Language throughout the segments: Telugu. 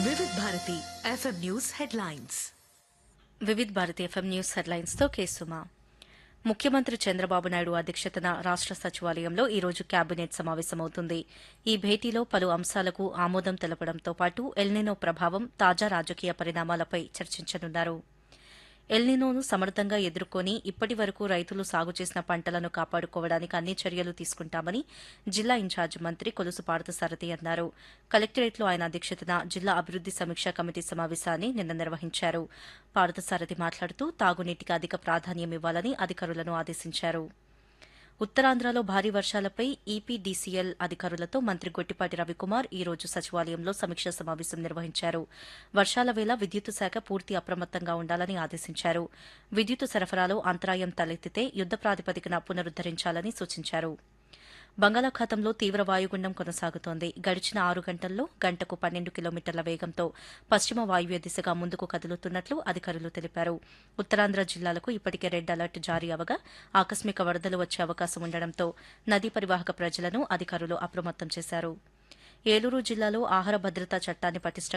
వివిధ Bharati FM news headlines Vividh Bharati FM news headlines తో కేసుమా ముఖ్యమంత్రి చంద్రబాబు నాయుడు అధ్యక్షతన రాష్ట సచివాలయంలో ఈ రోజు కేబినెట్ సమావేశమవుతుంది ఈ భేటీలో పలు అంశాలకు ఆమోదం తెలపడంతో పాటు ఎల్నినో ప్రభావం తాజా రాజకీయ పరిణామాలపై చర్చించనున్నారు ఎల్నినోను సమర్థంగా ఎదుర్కొని ఇప్పటి వరకు రైతులు సాగు చేసిన పంటలను కాపాడుకోవడానికి అన్ని చర్యలు తీసుకుంటామని జిల్లా ఇన్ఛార్జ్ మంత్రి కొలుసు పార్థసారథి అన్నారు కలెక్టరేట్లో ఆయన అధ్యక్షతన జిల్లా అభివృద్ది సమీక్షా కమిటీ సమావేశాన్ని నిన్న నిర్వహించారు పార్థసారథి మాట్లాడుతూ తాగునీటికి అధిక ప్రాధాన్యం ఇవ్వాలని అధికారులను ఆదేశించారు ఉత్తరాంధ్రలో భారీ వర్షాలపై ఈపీడీసీఎల్ అధికారులతో మంత్రి గొట్టిపాటి రవికుమార్ ఈ రోజు సచివాలయంలో సమీక్షా సమావేశం నిర్వహించారు వర్షాల వేళ విద్యుత్ శాఖ పూర్తి అప్రమత్తంగా ఉండాలని ఆదేశించారు విద్యుత్ సరఫరాలో అంతరాయం తలెత్తితే యుద్ద ప్రాతిపదికన పునరుద్దరించాలని సూచించారు బంగాళాఖాతంలో తీవ్ర వాయుగుండం కొనసాగుతోంది గడిచిన ఆరు గంటల్లో గంటకు పన్నెండు కిలోమీటర్ల వేగంతో పశ్చిమ వాయువ్య దిశగా ముందుకు కదులుతున్నట్లు అధికారులు తెలిపారు ఉత్తరాంధ్ర జిల్లాలకు ఇప్పటికే రెడ్ అలర్ట్ జారీ అవగా ఆకస్మిక వరదలు వచ్చే అవకాశం ఉండడంతో నదీ పరివాహక ప్రజలను అధికారులు అప్రమత్తం చేశారు ఏలూరు జిల్లాలో ఆహార భద్రతా చట్టాన్ని పటిష్టంగా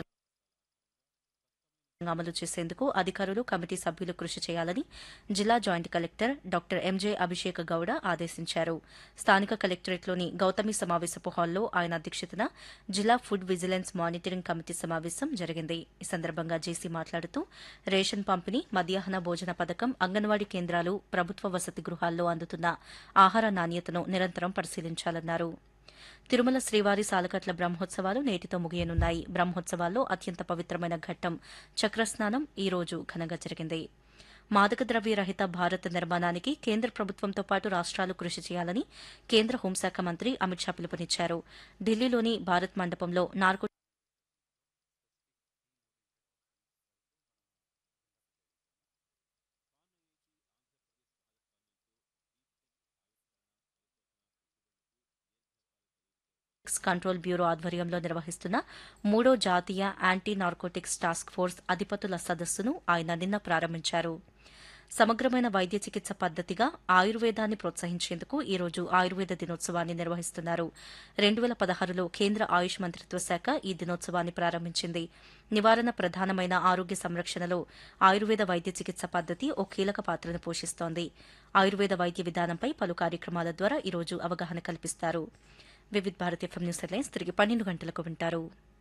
అమలు చేసేందుకు అధికారులు కమిటీ సభ్యులు కృషి చేయాలని జిల్లా joint collector doctor M J Abhishek Gowda ఆదేశించారు స్థానిక కలెక్టరేట్లోని గౌతమి సమావేశపు హాల్లో ఆయన అధ్యక్షతన జిల్లా ఫుడ్ విజిలెన్స్ మానిటరింగ్ కమిటీ సమావేశం జరిగింది ఈ సందర్భంగా జేసీ మాట్లాడుతూ రేషన్ పంపిణీ మధ్యాహ్న భోజన పథకం అంగన్వాడీ కేంద్రాలు ప్రభుత్వ వసతి గృహాల్లో అందుతున్న ఆహార నాణ్యతను నిరంతరం పరిశీలించాలన్నారు తిరుమల శ్రీవారి సాలకట్ల బ్రహ్మోత్సవాలు నేటితో ముగియనున్నాయి బ్రహ్మోత్సవాల్లో అత్యంత పవిత్రమైన ఘట్టం చక్రస్నానం ఈ రోజు ఘనంగా జరిగింది మాదక ద్రవ్య రహిత భారత్ నిర్మాణానికి కేంద్ర ప్రభుత్వంతో పాటు రాష్ట్రాలు కృషి చేయాలని కేంద్ర హోంశాఖ మంత్రి అమిత్ షా పిలుపునిచ్చారు ఢిల్లీలోని భారత్ మండపంలో నార్కో డ్రగ్స్ కంట్రోల్ బ్యూరో ఆధ్వర్యంలో నిర్వహిస్తున్న మూడో జాతీయ యాంటీ నార్కోటిక్స్ టాస్క్ ఫోర్స్ అధిపతుల సదస్సును ఆయన నిన్న ప్రారంభించారు సమగ్రమైన వైద్య చికిత్స పద్దతిగా ఆయుర్వేదాన్ని ప్రోత్సహించేందుకు ఈ రోజు ఆయుర్వేద దినోత్సవాన్ని నిర్వహిస్తున్నారు రెండు వేల పదహారులో కేంద్ర ఆయుష్ మంత్రిత్వ శాఖ ఈ దినోత్సవాన్ని ప్రారంభించింది నివారణ ప్రధానమైన ఆరోగ్య సంరక్షణలో ఆయుర్వేద వైద్య చికిత్స పద్దతి ఓ కీలక పాత్రను పోషిస్తోంది ఆయుర్వేద వైద్య విధానంపై పలు కార్యక్రమాల ద్వారా ఈ రోజు అవగాహన కల్పిస్తారు Vividh Bharat FM news headlines తిరిగి పన్నెండు గంటలకు వింటారు